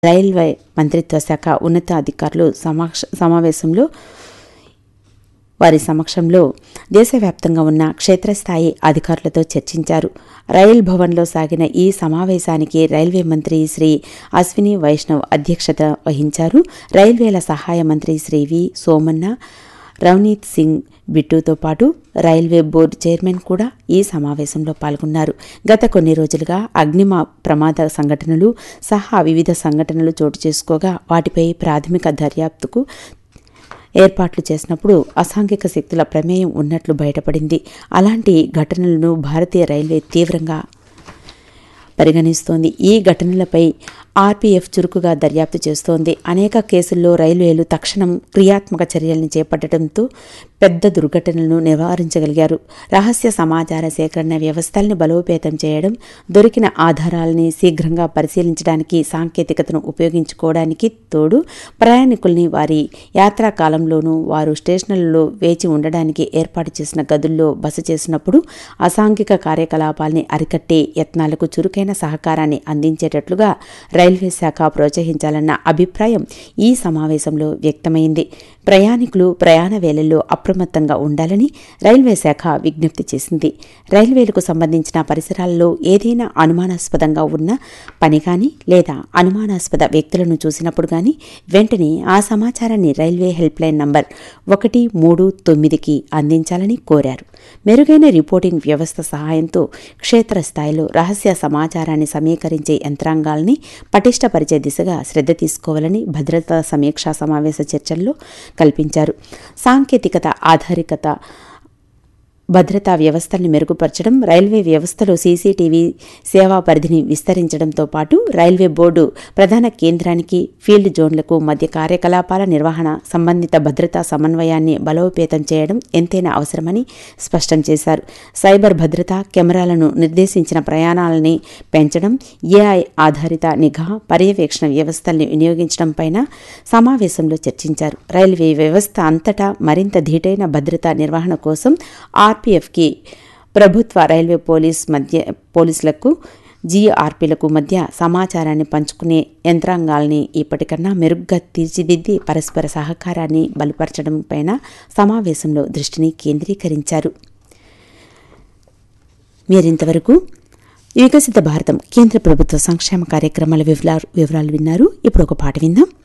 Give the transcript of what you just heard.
railway మంత్రిత్వ శాఖ ఉన్నతాధికారులు సమాక్ష సమావేశంలో వారి సమక్షంలో దేశవ్యాప్తంగా ఉన్న క్షేత్రస్థాయి అధికారులతో చర్చించారు రైల్ భవన్లో సాగిన ఈ సమావేశానికి రైల్వే మంత్రి శ్రీ అశ్విని వైష్ణవ్ అధ్యక్షత వహించారు రైల్వేల సహాయ మంత్రి శ్రీ వి సోమన్న రవనీత్ సింగ్ బిట్టుతో పాటు రైల్వే బోర్డు చైర్మన్ కూడా ఈ సమావేశంలో పాల్గొన్నారు గత కొన్ని రోజులుగా అగ్నిమ ప్రమాద సంఘటనలు సహా వివిధ సంఘటనలు చోటు చేసుకోగా వాటిపై ప్రాథమిక దర్యాప్తుకు ఏర్పాట్లు చేసినప్పుడు అసాంఘిక శక్తుల ప్రమేయం ఉన్నట్లు బయటపడింది అలాంటి ఘటనలను భారతీయ రైల్వే తీవ్రంగా పరిగణిస్తోంది ఈ ఘటనలపై ఆర్పీఎఫ్ చురుకుగా దర్యాప్తు చేస్తోంది అనేక కేసుల్లో రైల్వేలు తక్షణం క్రియాత్మక చర్యల్ని చేపట్టడంతో పెద్ద దుర్ఘటనలను నివారించగలిగారు రహస్య సమాచార సేకరణ వ్యవస్థల్ని బలోపేతం చేయడం దొరికిన ఆధారాలని శీఘ్రంగా పరిశీలించడానికి సాంకేతికతను ఉపయోగించుకోవడానికి తోడు ప్రయాణికుల్ని వారి యాత్రా కాలంలోనూ వారు స్టేషన్లలో వేచి ఉండడానికి ఏర్పాటు చేసిన గదుల్లో బస చేసినప్పుడు అసాంఘిక కార్యకలాపాల్ని అరికట్టే యత్నాలకు చురుకైన సహకారాన్ని అందించేటట్లుగా రైల్వే శాఖ ప్రోత్సహించాలన్న అభిప్రాయం ఈ సమావేశంలో వ్యక్తమైంది ప్రయాణికులు ప్రయాణ వేళల్లో అప్రమత్తంగా ఉండాలని రైల్వే శాఖ విజ్ఞప్తి చేసింది రైల్వేలకు సంబంధించిన పరిసరాల్లో ఏదైనా అనుమానాస్పదంగా ఉన్న పని కానీ లేదా అనుమానాస్పద వ్యక్తులను చూసినప్పుడు కానీ వెంటనే ఆ సమాచారాన్ని రైల్వే హెల్ప్ లైన్ నంబర్ ఒకటి మూడు తొమ్మిదికి అందించాలని కోరారు మెరుగైన రిపోర్టింగ్ వ్యవస్థ సహాయంతో క్షేత్రస్థాయిలో రహస్య సమాచారాన్ని సమీకరించే యంత్రాంగాల్ని పటిష్టపరిచే దిశగా శ్రద్ధ తీసుకోవాలని భద్రతా సమీక్షా సమావేశ చర్చల్లో కల్పించారు సాంకేతికత ఆధారికత భద్రతా వ్యవస్థల్ని మెరుగుపరచడం రైల్వే వ్యవస్థలో సీసీటీవీ సేవా పరిధిని విస్తరించడంతో పాటు రైల్వే బోర్డు ప్రధాన కేంద్రానికి ఫీల్డ్ జోన్లకు మధ్య కార్యకలాపాల నిర్వహణ సంబంధిత భద్రతా సమన్వయాన్ని బలోపేతం చేయడం ఎంతైనా అవసరమని స్పష్టం చేశారు సైబర్ భద్రత కెమెరాలను నిర్దేశించిన ప్రయాణాలని పెంచడం ఏఐ ఆధారిత నిఘా పర్యవేక్షణ వ్యవస్థల్ని వినియోగించడంపైన సమావేశంలో చర్చించారు రైల్వే వ్యవస్థ అంతటా మరింత ధీటైన భద్రతా నిర్వహణ కోసం ఆర్పీఎఫ్కి ప్రభుత్వ రైల్వే పోలీస్ మధ్య పోలీసులకు జీఆర్పీలకు మధ్య సమాచారాన్ని పంచుకునే యంత్రాంగాల్ని ఇప్పటికన్నా మెరుగ్గా తీర్చిదిద్ది పరస్పర సహకారాన్ని బలపరచడం పైన సమావేశంలో దృష్టిని కేంద్రీకరించారు మీరింతవరకు వికసిత భారతం కేంద్ర ప్రభుత్వ సంక్షేమ కార్యక్రమాల వివరాలు వివరాలు విన్నారు ఇప్పుడు ఒక పాట విందాం